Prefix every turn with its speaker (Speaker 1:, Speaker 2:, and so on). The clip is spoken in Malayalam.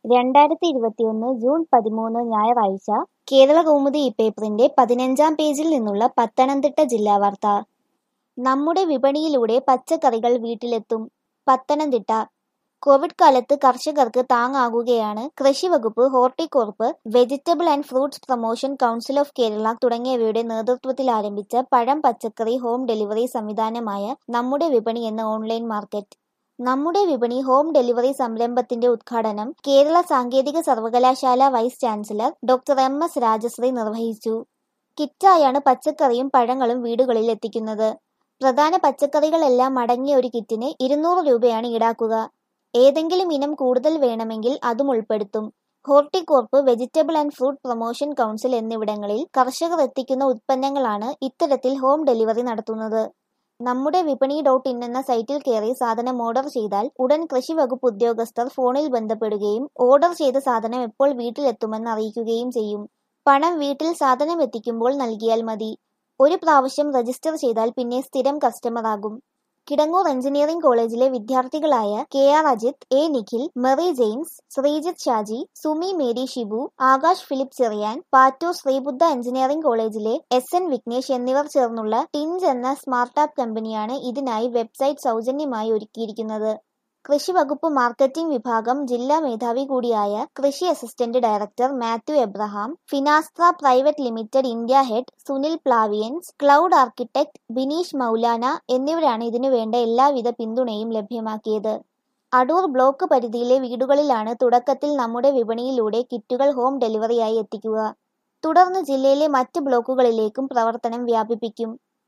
Speaker 1: രണ്ടായിരത്തി ഇരുപത്തിയൊന്ന് ജൂൺ പതിമൂന്ന് ഞായറാഴ്ച കേരളകൗമുദി ഈ പേപ്പറിന്റെ പതിനഞ്ചാം പേജിൽ നിന്നുള്ള പത്തനംതിട്ട ജില്ലാ വാർത്ത നമ്മുടെ വിപണിയിലൂടെ പച്ചക്കറികൾ വീട്ടിലെത്തും പത്തനംതിട്ട കോവിഡ് കാലത്ത് കർഷകർക്ക് താങ്ങാകുകയാണ് കൃഷിവകുപ്പ് Horticorp vegetable and fruits promotion council of Kerala തുടങ്ങിയവയുടെ നേതൃത്വത്തിൽ ആരംഭിച്ച പഴം പച്ചക്കറി ഹോം ഡെലിവറി സംവിധാനമായ നമ്മുടെ വിപണി എന്ന ഓൺലൈൻ മാർക്കറ്റ് നമ്മുടെ വിപണി ഹോം ഡെലിവറി സംരംഭത്തിന്റെ ഉദ്ഘാടനം കേരള സാങ്കേതിക സർവകലാശാല vice chancellor doctor M S Rajashree നിർവഹിച്ചു കിറ്റായാണ് പച്ചക്കറിയും പഴങ്ങളും വീടുകളിൽ എത്തിക്കുന്നത് പ്രധാന പച്ചക്കറികളെല്ലാം അടങ്ങിയ ഒരു കിറ്റിന് ഇരുന്നൂറ് രൂപയാണ് ഈടാക്കുക ഏതെങ്കിലും ഇനം കൂടുതൽ വേണമെങ്കിൽ അതും ഉൾപ്പെടുത്തും Horticorp vegetable and fruit promotion council എന്നിവിടങ്ങളിൽ കർഷകർ എത്തിക്കുന്ന ഉൽപ്പന്നങ്ങളാണ് ഇത്തരത്തിൽ ഹോം ഡെലിവറി നടത്തുന്നത് നമ്മുടെ വിപണി ഡോട്ട് ഇൻ എന്ന സൈറ്റിൽ കയറി സാധനം ഓർഡർ ചെയ്താൽ ഉടൻ കൃഷി വകുപ്പ് ഉദ്യോഗസ്ഥർ ഫോണിൽ ബന്ധപ്പെടുകയും ഓർഡർ ചെയ്ത സാധനം എപ്പോൾ വീട്ടിലെത്തുമെന്ന് അറിയിക്കുകയും ചെയ്യും പണം വീട്ടിൽ സാധനം എത്തിക്കുമ്പോൾ നൽകിയാൽ മതി ഒരു പ്രാവശ്യം രജിസ്റ്റർ ചെയ്താൽ പിന്നെ സ്ഥിരം കസ്റ്റമർ ആകും കിടങ്ങൂർ എഞ്ചിനീയറിംഗ് കോളേജിലെ വിദ്യാർത്ഥികളായ K R Ajith A Nikhil Mary James Sreejith Shaji Sumi Mary Shibu Akash Philip Cherian Pattoor Sreebuddha engineering കോളേജിലെ എസ് എൻ വിഘ്നേഷ് എന്നിവർ ചേർന്നുള്ള ടിൻസ് എന്ന സ്മാർട്ടാപ്പ് കമ്പനിയാണ് ഇതിനായി വെബ്സൈറ്റ് സൗജന്യമായി ഒരുക്കിയിരിക്കുന്നത് കൃഷി വകുപ്പ് മാർക്കറ്റിംഗ് വിഭാഗം ജില്ലാ മേധാവി കൂടിയായ കൃഷി assistant director Mathew Abraham Finastra private limited India head Sunil പ്ലാവിയൻസ് ക്ലൗഡ് ആർക്കിടെക്ട് ബിനീഷ് മൗലാന എന്നിവരാണ് ഇതിനു വേണ്ട എല്ലാവിധ പിന്തുണയും ലഭ്യമാക്കിയത് അടൂർ ബ്ലോക്ക് പരിധിയിലെ വീടുകളിലാണ് തുടക്കത്തിൽ നമ്മുടെ വിപണിയിലൂടെ കിറ്റുകൾ ഹോം ഡെലിവറിയായി എത്തിക്കുക തുടർന്ന് ജില്ലയിലെ മറ്റ് ബ്ലോക്കുകളിലേക്കും പ്രവർത്തനം വ്യാപിപ്പിക്കും